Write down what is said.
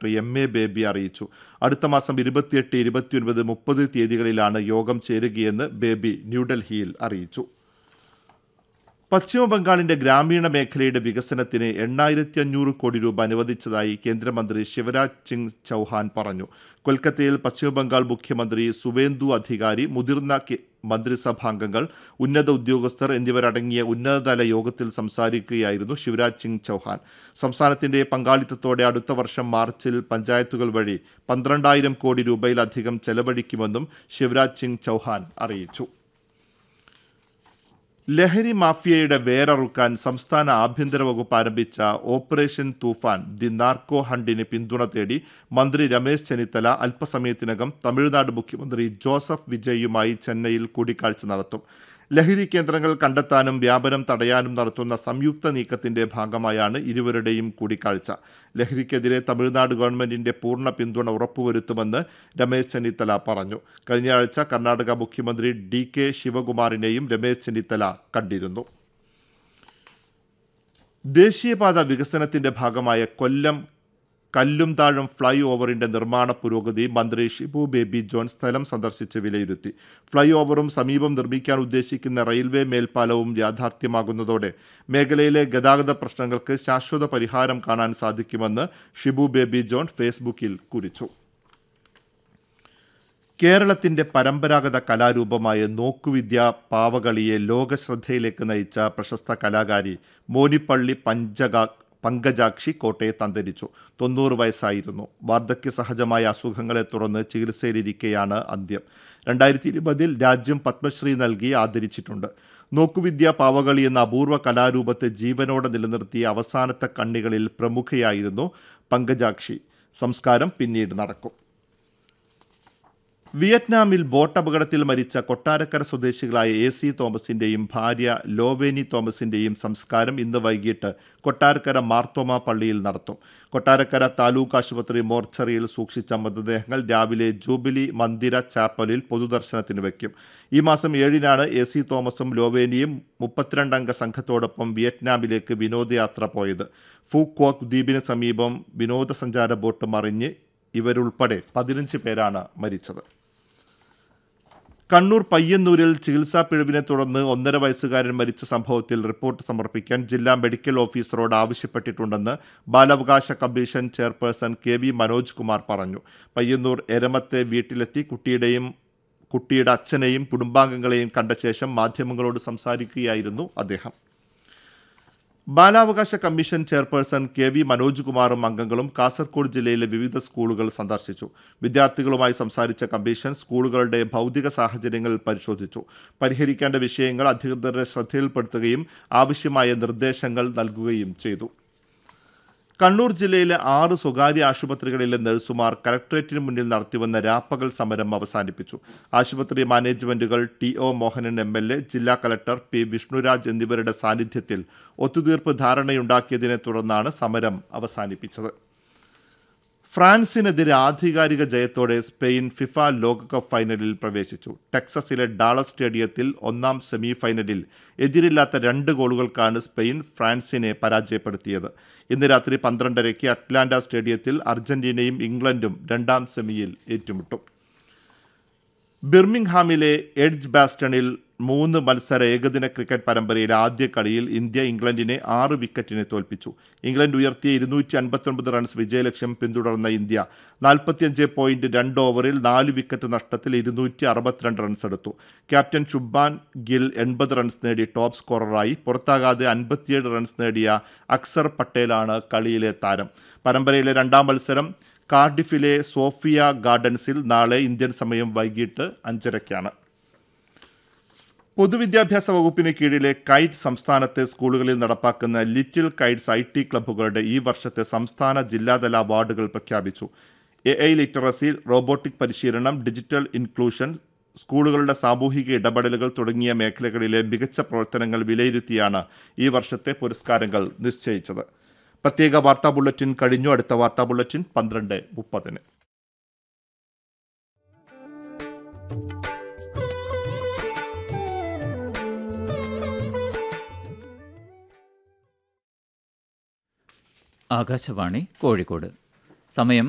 secretary M A baby അറിയിച്ചു അടുത്ത മാസം ഇരുപത്തിയെട്ട് ഇരുപത്തിയൊൻപത് മുപ്പത് തീയതികളിലാണ് യോഗം ചേരുകയെന്ന് ബേബി ന്യൂഡൽഹിയിൽ അറിയിച്ചു പശ്ചിമ ബംഗാളിന്റെ ഗ്രാമീണ മേഖലയുടെ വികസനത്തിന് എണ്ണായിരത്തി അഞ്ഞൂറ് കോടി രൂപ അനുവദിച്ചതായി കേന്ദ്രമന്ത്രി ശിവരാജ് സിംഗ് ചൌഹാൻ പറഞ്ഞു കൊൽക്കത്തയിൽ പശ്ചിമ ബംഗാൾ മുഖ്യമന്ത്രി സുവേന്ദു അധികാരി മുതിർന്ന കെ- മന്ത്രിസഭാംഗങ്ങൾ ഉന്നത ഉദ്യോഗസ്ഥർ എന്നിവരടങ്ങിയ ഉന്നതതല യോഗത്തിൽ സംസാരിക്കുകയായിരുന്നു ശിവരാജ് സിംഗ് ചൌഹാൻ സംസ്ഥാനത്തിന്റെ പങ്കാളിത്തത്തോടെ അടുത്ത വർഷം മാർച്ചിൽ പഞ്ചായത്തുകൾ വഴി പന്ത്രണ്ടായിരം കോടി രൂപയിലധികം ചെലവഴിക്കുമെന്നും ശിവരാജ് സിംഗ് ചൌഹാൻ അറിയിച്ചു ലഹരി മാഫിയയുടെ വേരറുക്കാൻ സംസ്ഥാന ആഭ്യന്തര വകുപ്പ് ആരംഭിച്ച ഓപ്പറേഷൻ തൂഫാൻ ദി നാർക്കോ ഹണ്ടിന് പിന്തുണ തേടി മന്ത്രി രമേശ് ചെന്നിത്തല അല്പസമയത്തിനകം തമിഴ്നാട് മുഖ്യമന്ത്രി ജോസഫ് വിജയുമായി ചെന്നൈയിൽ കൂടിക്കാഴ്ച നടത്തും ലഹരി കേന്ദ്രങ്ങൾ കണ്ടെത്താനും വ്യാപനം തടയാനും നടത്തുന്ന സംയുക്ത നീക്കത്തിന്റെ ഭാഗമായാണ് ഇരുവരുടെയും കൂടിക്കാഴ്ച ലഹരിക്കെതിരെ തമിഴ്നാട് ഗവൺമെന്റിന്റെ പൂർണ്ണ പിന്തുണ ഉറപ്പുവരുത്തുമെന്ന് രമേശ് ചെന്നിത്തല പറഞ്ഞു കഴിഞ്ഞ ആഴ്ച കർണാടക മുഖ്യമന്ത്രി ഡി കെ ശിവകുമാറിനെയും രമേശ് ചെന്നിത്തല കണ്ടിരുന്നു ദേശീയപാത വികസനത്തിന്റെ ഭാഗമായ കൊല്ലം കല്ലുംതാഴം ഫ്ലൈ ഓവറിന്റെ നിർമ്മാണ പുരോഗതി മന്ത്രി ഷിബു ബേബി ജോൺ സ്ഥലം സന്ദർശിച്ച് വിലയിരുത്തി ഫ്ലൈ ഓവറും സമീപം നിർമ്മിക്കാൻ ഉദ്ദേശിക്കുന്ന റെയിൽവേ മേൽപ്പാലവും യാഥാർത്ഥ്യമാകുന്നതോടെ മേഖലയിലെ ഗതാഗത പ്രശ്നങ്ങൾക്ക് ശാശ്വത പരിഹാരം കാണാൻ സാധിക്കുമെന്ന് ഷിബു ബേബി ജോൺ ഫേസ്ബുക്കിൽ കുറിച്ചു കേരളത്തിന്റെ പരമ്പരാഗത കലാരൂപമായ നോക്കുവിദ്യ പാവകളിയെ ലോകശ്രദ്ധയിലേക്ക് നയിച്ച പ്രശസ്ത കലാകാരി മോനിപ്പള്ളി പഞ്ചക പങ്കജാക്ഷി കോട്ടയത്ത് അന്തരിച്ചു തൊണ്ണൂറ് വയസ്സായിരുന്നു വാർദ്ധക്യ സഹജമായ അസുഖങ്ങളെ തുടർന്ന് ചികിത്സയിലിരിക്കെയാണ് അന്ത്യം രണ്ടായിരത്തി ഇരുപതിൽ രാജ്യം പത്മശ്രീ നൽകി ആദരിച്ചിട്ടുണ്ട് നോക്കുവിദ്യ പാവകളി എന്ന അപൂർവ കലാരൂപത്തെ ജീവനോടെ നിലനിർത്തിയ അവസാനത്തെ കണ്ണികളിൽ പ്രമുഖയായിരുന്നു പങ്കജാക്ഷി സംസ്കാരം പിന്നീട് നടക്കും വിയറ്റ്നാമിൽ ബോട്ട് അപകടത്തിൽ മരിച്ച കൊട്ടാരക്കര സ്വദേശികളായ എ സി തോമസിന്റെയും ഭാര്യ ലോവേനി തോമസിന്റെയും സംസ്കാരം ഇന്ന് വൈകിട്ട് കൊട്ടാരക്കര മാർത്തോമ പള്ളിയിൽ നടത്തും കൊട്ടാരക്കര താലൂക്ക് ആശുപത്രി മോർച്ചറിയിൽ സൂക്ഷിച്ച മൃതദേഹങ്ങൾ രാവിലെ ജൂബിലി മന്ദിര ചാപ്പലിൽ പൊതുദർശനത്തിന് വയ്ക്കും ഈ മാസം ഏഴിനാണ് എ സി തോമസും ലോവേനിയും മുപ്പത്തിരണ്ടംഗ സംഘത്തോടൊപ്പം വിയറ്റ്നാമിലേക്ക് വിനോദയാത്ര പോയത് ഫൂക്വാക് ദ്വീപിന് സമീപം വിനോദസഞ്ചാര ബോട്ട് മറിഞ്ഞ് ഇവരുൾപ്പെടെ പതിനഞ്ച് പേരാണ് മരിച്ചത് കണ്ണൂർ പയ്യന്നൂരിൽ ചികിത്സാ പിഴവിനെ തുടർന്ന് ഒന്നര വയസ്സുകാരൻ മരിച്ച സംഭവത്തിൽ റിപ്പോർട്ട് സമർപ്പിക്കാൻ ജില്ലാ മെഡിക്കൽ ഓഫീസറോട് ആവശ്യപ്പെട്ടിട്ടുണ്ടെന്ന് ബാലാവകാശ commission chairperson K V Manoj Kumar പറഞ്ഞു പയ്യന്നൂർ എരമത്തെ വീട്ടിലെത്തി കുട്ടിയുടെയും കുട്ടിയുടെ അച്ഛനെയും കുടുംബാംഗങ്ങളെയും കണ്ട ശേഷം മാധ്യമങ്ങളോട് സംസാരിക്കുകയായിരുന്നു അദ്ദേഹം ബാലാവകാശ commission chairperson K V Manoj കുമാറും അംഗങ്ങളും കാസർഗോഡ് ജില്ലയിലെ വിവിധ സ്കൂളുകൾ സന്ദർശിച്ചു വിദ്യാർത്ഥികളുമായി സംസാരിച്ച കമ്മീഷൻ സ്കൂളുകളുടെ ഭൗതിക സാഹചര്യങ്ങൾ പരിശോധിച്ചു പരിഹരിക്കേണ്ട വിഷയങ്ങൾ അധികൃതരുടെ ശ്രദ്ധയിൽപ്പെടുത്തുകയും ആവശ്യമായ നിർദ്ദേശങ്ങൾ നൽകുകയും ചെയ്തു കണ്ണൂർ ജില്ലയിലെ ആറ് സ്വകാര്യ ആശുപത്രികളിലെ നഴ്സുമാർ കലക്ടറേറ്റിന് മുന്നിൽ നടത്തിവന്ന രാപ്പകൽ സമരം അവസാനിപ്പിച്ചു ആശുപത്രി മാനേജ്മെന്റുകൾ T O Mohanan M L A ജില്ലാ കലക്ടർ പി വിഷ്ണുരാജ് എന്നിവരുടെ സാന്നിധ്യത്തിൽ ഒത്തുതീർപ്പ് ധാരണയുണ്ടാക്കിയതിനെ തുടർന്നാണ് സമരം അവസാനിപ്പിച്ചത് ഫ്രാൻസിനെതിരെ ആധികാരിക ജയത്തോടെ സ്പെയിൻ ഫിഫ ലോകകപ്പ് ഫൈനലിൽ പ്രവേശിച്ചു ടെക്സസിലെ ഡാളസ് സ്റ്റേഡിയത്തിൽ ഒന്നാം സെമി ഫൈനലിൽ എതിരില്ലാത്ത രണ്ട് ഗോളുകൾക്കാണ് സ്പെയിൻ ഫ്രാൻസിനെ പരാജയപ്പെടുത്തിയത് ഇന്ന് രാത്രി പന്ത്രണ്ടരയ്ക്ക് അറ്റ്ലാന്റ സ്റ്റേഡിയത്തിൽ അർജന്റീനയും ഇംഗ്ലണ്ടും രണ്ടാം സെമിയിൽ ഏറ്റുമുട്ടും ബിർമിംഗ്ഹാമിലെ എഡ്ജ് ബാസ്റ്റണിൽ മൂന്ന് മത്സര ഏകദിന ക്രിക്കറ്റ് പരമ്പരയിലെ ആദ്യ കളിയിൽ ഇന്ത്യ ഇംഗ്ലണ്ടിനെ ആറ് വിക്കറ്റിന് തോൽപ്പിച്ചു ഇംഗ്ലണ്ട് ഉയർത്തിയ ഇരുന്നൂറ്റി അൻപത്തൊൻപത് റൺസ് വിജയലക്ഷ്യം പിന്തുടർന്ന ഇന്ത്യ നാൽപ്പത്തിയഞ്ച് പോയിന്റ് രണ്ട് ഓവറിൽ നാല് വിക്കറ്റ് നഷ്ടത്തിൽ ഇരുന്നൂറ്റി അറുപത്തിരണ്ട് റൺസ് എടുത്തു ക്യാപ്റ്റൻ ശുഭാൻ ഗിൽ എൺപത് റൺസ് നേടി ടോപ്പ് സ്കോററായി പുറത്താകാതെ അൻപത്തിയേഴ് റൺസ് നേടിയ അക്സർ പട്ടേലാണ് കളിയിലെ താരം പരമ്പരയിലെ രണ്ടാം മത്സരം കാർഡിഫിലെ സോഫിയ ഗാർഡൻസിൽ നാളെ ഇന്ത്യൻ സമയം വൈകിട്ട് അഞ്ചരയ്ക്കാണ് പൊതുവിദ്യാഭ്യാസ വകുപ്പിന് കീഴിലെ കൈറ്റ് സംസ്ഥാനത്തെ സ്കൂളുകളിൽ നടപ്പാക്കുന്ന ലിറ്റിൽ കൈറ്റ്സ് ഐ ടി ക്ലബ്ബുകളുടെ ഈ വർഷത്തെ സംസ്ഥാന ജില്ലാതല അവാർഡുകൾ പ്രഖ്യാപിച്ചു എ ഐ ലിറ്ററസി റോബോട്ടിക് പരിശീലനം ഡിജിറ്റൽ ഇൻക്ലൂഷൻ സ്കൂളുകളുടെ സാമൂഹിക ഇടപെടലുകൾ തുടങ്ങിയ മേഖലകളിലെ മികച്ച പ്രവർത്തനങ്ങൾ വിലയിരുത്തിയാണ് ഈ വർഷത്തെ പുരസ്കാരങ്ങൾ നിശ്ചയിച്ചത് പ്രത്യേക വാർത്താ ബുള്ളറ്റിൻ കഴിഞ്ഞു അടുത്ത വാർത്താ ബുള്ളറ്റിൻ പന്ത്രണ്ട് മുപ്പതിന് ആകാശവാണി കോഴിക്കോട് സമയം